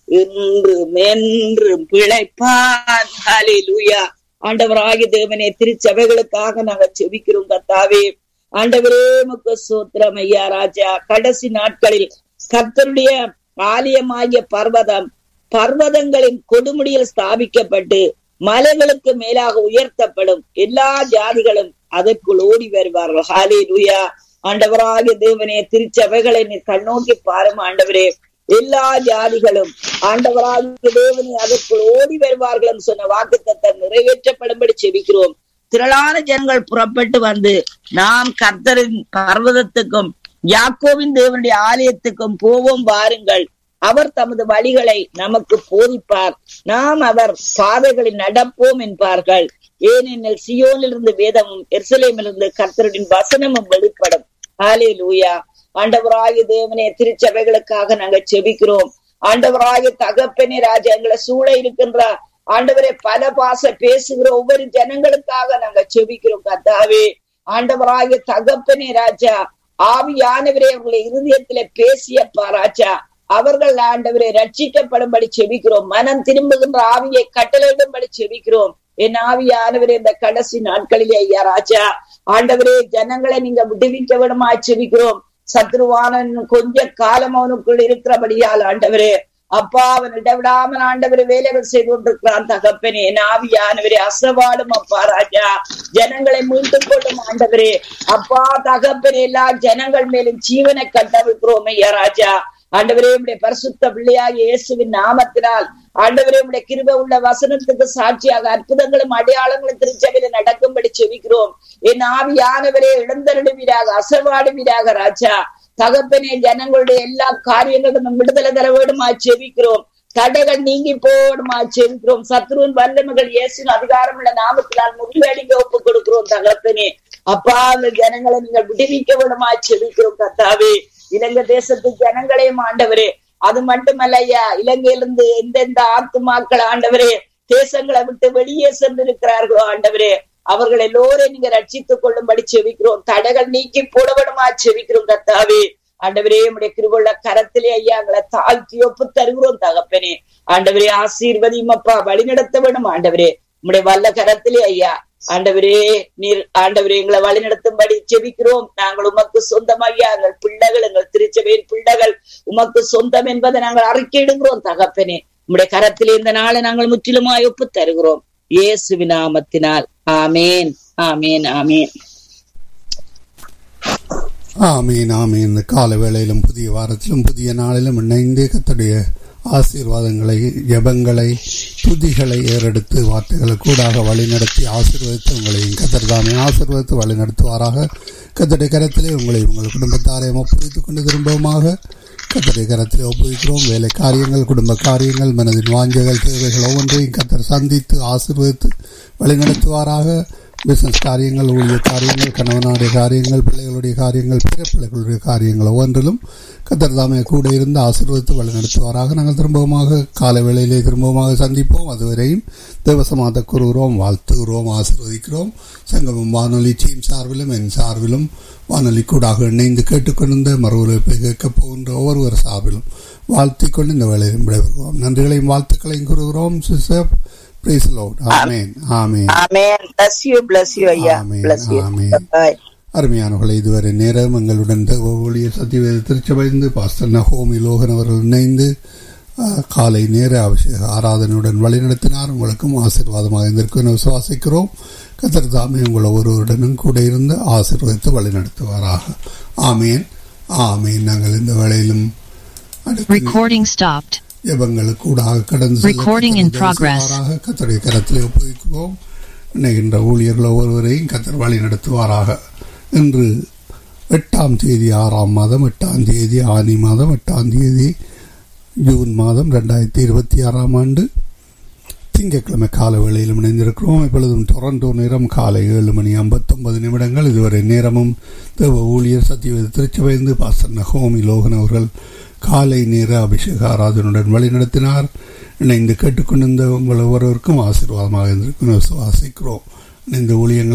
இன்றும் என்றும் பிழைப்பான் ஹalleluya ஆண்டவராகிய தேவனே திருச்சபைகளுக்காக நாங்க செபிக்கிறோம் கர்த்தாவே ஆண்டவரே முக்க சோத்திரம் ஐயா ராஜா கடைசி நாட்களில் கர்த்தருடைய ஆலயமாகிய பர்வதம் பர்வதங்களின் கொடுமுடியில் ஸ்தாபிக்கப்பட்டு மலைகளுக்கு மேலாக உயர்த்தப்படும் எல்லா ஜாதிகளும் அதற்குள் ஓடி வருவார்கள் ஹாலே லூயா ஆண்டவராகிய தேவனே திருச்சபைகளை நீ கண்ணோக்கி பாரும் ஆண்டவரே எல்லா ஜாதிகளும் ஆண்டவராகிய தேவனே அதற்குள் ஓடி வருவார்கள் என்று சொன்ன வாக்கு நிறைவேற்றப்படும்படி செபிக்கிறோம் திரளான ஜனங்கள் புறப்பட்டு வந்து நாம் கர்த்தரின் பர்வதத்துக்கும் யாக்கோவின் தேவனுடைய ஆலயத்துக்கும் போவோம் வாருங்கள் அவர் தமது வழிகளை நமக்கு போதிப்பார் நாம் அவர் பாதைகளில் நடப்போம் என்பார்கள் ஏனெனில் சியோனிலிருந்து வேதமும் எர்சலேமிலிருந்து கர்த்தருடைய வசனமும் வெளிப்படும் ஆலே லூயா ஆண்டவராகிய தேவனே திருச்சபைகளுக்காக நாங்கள் செபிக்கிறோம் ஆண்டவராகிய தகப்பனே ராஜா எங்களை சூழ இருக்கின்ற ஆண்டவரே பல பாச பேசுகிற ஒவ்வொரு ஜனங்களுக்காக நாங்க செபிக்கிறோம் கத்தாவே ஆண்டவராகிய தகப்பனே ராஜா ஆவியானவரே அவர்களை இருதயத்திலே பேசியப்பா ராஜா அவர்கள் ஆண்டவரை ரட்சிக்கப்படும்படி செபிக்கிறோம் மனம் திரும்புகின்ற ஆவியை கட்டளையிடும்படி செபிக்கிறோம் என் ஆவியானவரே இந்த கடைசி நாட்களிலே ஐயா ராஜா ஆண்டவரே ஜனங்களை நீங்க விடுவிக்க விடமா செபிக்கிறோம் சத்ருவானன் கொஞ்ச காலம் அவனுக்குள் இருக்கிறபடியால் ஆண்டவரே அப்பா அவன் இடவிடாமல் ஆண்டவர் வேலைகள் செய்து கொண்டிருக்கிறான் தகப்பனே என் ஆவியானவரே அசவாடும் அப்பா ராஜா ஜனங்களை மீட்டுக் கொள்ளும் ஆண்டவரே அப்பா தகப்பனே எல்லா ஜனங்கள் மேலும் ஜீவனை கட்டவிழ்கிறோம் ஐயா ராஜா ஆண்டவரே உடைய பரிசுத்த பிள்ளையாக இயேசுவின் நாமத்தினால் ஆண்டவரே உடைய கிருப உள்ள வசனத்துக்கு சாட்சியாக அற்புதங்களும் அடையாளங்களும் திருச்சபையில நடக்கும்படி செவிக்கிறோம் என் ஆவியானவரே இழந்தருடுவீராக அசவாடுவீராக ராஜா தகப்பனே ஜனங்களுடைய எல்லா காரியங்களும் விடுதலை தர வேண்டுமா செவிக்கிறோம் தடைகள் நீங்கி போடுமா செவிக்கிறோம் சத்ருவின் வல்லமைகள் இயேசுவின் அதிகாரம் உள்ள நாமத்தினால் முறியடிக்க ஒப்பு கொடுக்கிறோம் தகப்பனே அப்பா அந்த ஜனங்களை நீங்கள் விடுவிக்க விடுமா செவிக்கிறோம் கத்தாவே இலங்கை தேசத்து ஜனங்களையும் ஆண்டவரே அது மட்டுமல்ல ஐயா இலங்கையிலிருந்து எந்தெந்த ஆத்துமாக்கள் ஆண்டவரே தேசங்களை விட்டு வெளியே சென்றிருக்கிறார்களோ ஆண்டவரே அவர்கள் எல்லோரையும் நீங்க ரட்சித்துக் கொள்ளும்படி செவிக்கிறோம் தடைகள் நீக்கி போடவிடமா செவிக்கிறோம் கத்தாவே ஆண்டவரே உடைய கிருவுள்ள கரத்திலே ஐயா எங்களை தாழ்த்தி ஒப்பு தருகிறோம் தகப்பனே ஆண்டவரே ஆசீர்வதியும் அப்பா வழி நடத்த வேணும் ஆண்டவரே உடைய வல்ல கரத்திலே ஐயா ஆண்டவரே நீர் ஆண்டவரே எங்களை வழி நடத்தும்படி செபிக்கிறோம் நாங்கள் உமக்கு சொந்தமாகியா எங்கள் பிள்ளைகள் எங்கள் திருச்சபையின் பிள்ளைகள் உமக்கு சொந்தம் என்பதை நாங்கள் அறிக்கையிடுகிறோம் தகப்பனே உம்முடைய கரத்திலே இந்த நாளை நாங்கள் முற்றிலுமாய் ஒப்பு தருகிறோம் இயேசு நாமத்தினால் ஆமேன் ஆமேன் ஆமேன் ஆமீன் ஆமீன் இந்த கால வேளையிலும் புதிய வாரத்திலும் புதிய நாளிலும் இணைந்து கத்துடைய ஆசீர்வாதங்களை ஜபங்களை துதிகளை ஏறெடுத்து வார்த்தைகளை கூடாக வழிநடத்தி ஆசீர்வதித்து உங்களையும் கத்தர்தாமே ஆசீர்வதித்து வழிநடத்துவாராக கத்தடைய கரத்திலே உங்களை உங்கள் குடும்பத்தாரையும் ஒப்புவித்துக் கொண்டு திரும்பவுமாக கத்தடைய கரத்திலே ஒப்புவிக்கிறோம் வேலை காரியங்கள் குடும்ப காரியங்கள் மனதின் வாஞ்சைகள் தேவைகள் ஒவ்வொன்றையும் கத்தர் சந்தித்து ஆசீர்வதித்து வழிநடத்துவாராக பிசினஸ் காரியங்கள் ஊழிய காரியங்கள் கணவனுடைய காரியங்கள் பிள்ளைகளுடைய காரியங்கள் பிற பிள்ளைகளுடைய காரியங்கள் ஒவ்வொன்றிலும் கத்தர் தாமே கூட இருந்து ஆசீர்வதித்து வழிநடத்துவாராக நாங்கள் திரும்பவுமாக கால வேளையிலே திரும்பவுமாக சந்திப்போம் அதுவரையும் தேவசமாத கூறுகிறோம் வாழ்த்துகிறோம் ஆசீர்வதிக்கிறோம் சங்கமம் வானொலி டீம் சார்பிலும் என் சார்பிலும் வானொலி கூடாக இணைந்து கேட்டுக்கொண்டிருந்த மறுவலைப்பை கேட்கப் போகின்ற ஒவ்வொருவர் சார்பிலும் வாழ்த்திக் கொண்டு இந்த வேலையிலும் விடைபெறுகிறோம் நன்றிகளையும் வாழ்த்துக்களையும் கூறுகிறோம் sister Praise the Lord. Amen. Amen. Amen bless you bless you ஐயா ஆமென், bless you ஆமென். Bye. அருமையானவர்களை இதுவரை நேரம் எங்களுடன் ஊழிய சத்தியவேத திருச்சபைந்து பாஸ்டர் நகோமி லோகன் அவர்கள் இணைந்து அஹ், காலை நேர அபிஷேக ஆராதனையுடன் வழிநடத்தினார் உங்களுக்கும் ஆசீர்வாதமாக இருந்திருக்கும் என விசுவாசிக்கிறோம் கத்தர் தாமே உங்கள் ஒருவருடனும் கூட இருந்து ஆசீர்வதித்து வழிநடத்துவாராக ஆமேன் ஆமேன் நாங்கள் இந்த வேளையிலும் அடுத்து Recording stopped. ஜெபங்களுக்கு கூடாக கடந்து செல்ல Recording in கர்த்தர் progress. செய்வாராக. கர்த்தருடைய கரத்திலே ஒப்புவிக்கிறோம் இணைகின்ற ஊழியர்கள் ஒவ்வொருவரையும் கத்தர் வழி நடத்துவாராக இன்று எட்டாம் தேதி ஆறாம் மாதம் எட்டாம் தேதி ஆனி மாதம் எட்டாம் தேதி ஜூன் மாதம் ரெண்டாயிரத்தி இருபத்தி ஆறாம் ஆண்டு திங்கட்கிழமை கால வேளையில் இணைந்திருக்கிறோம் இப்பொழுதும் டொரண்டோ நேரம் காலை ஏழு மணி ஐம்பத்தொன்பது நிமிடங்கள் இதுவரை நேரமும் தேவ ஊழியர் சத்தியவேத திருச்சபைந்து பாஸ்டர் நகோமி லோகன் அவர்கள் காலை நேர அபிஷேக ஆராதனுடன் வழிநடத்தினார் இணைந்து கேட்டுக்கொண்டிருந்த உங்கள் ஒவ்வொருவருக்கும் ஆசீர்வாதமாக இருந்திருக்கும் விசுவாசிக்கிறோம் இணைந்த ஊழியங்கள்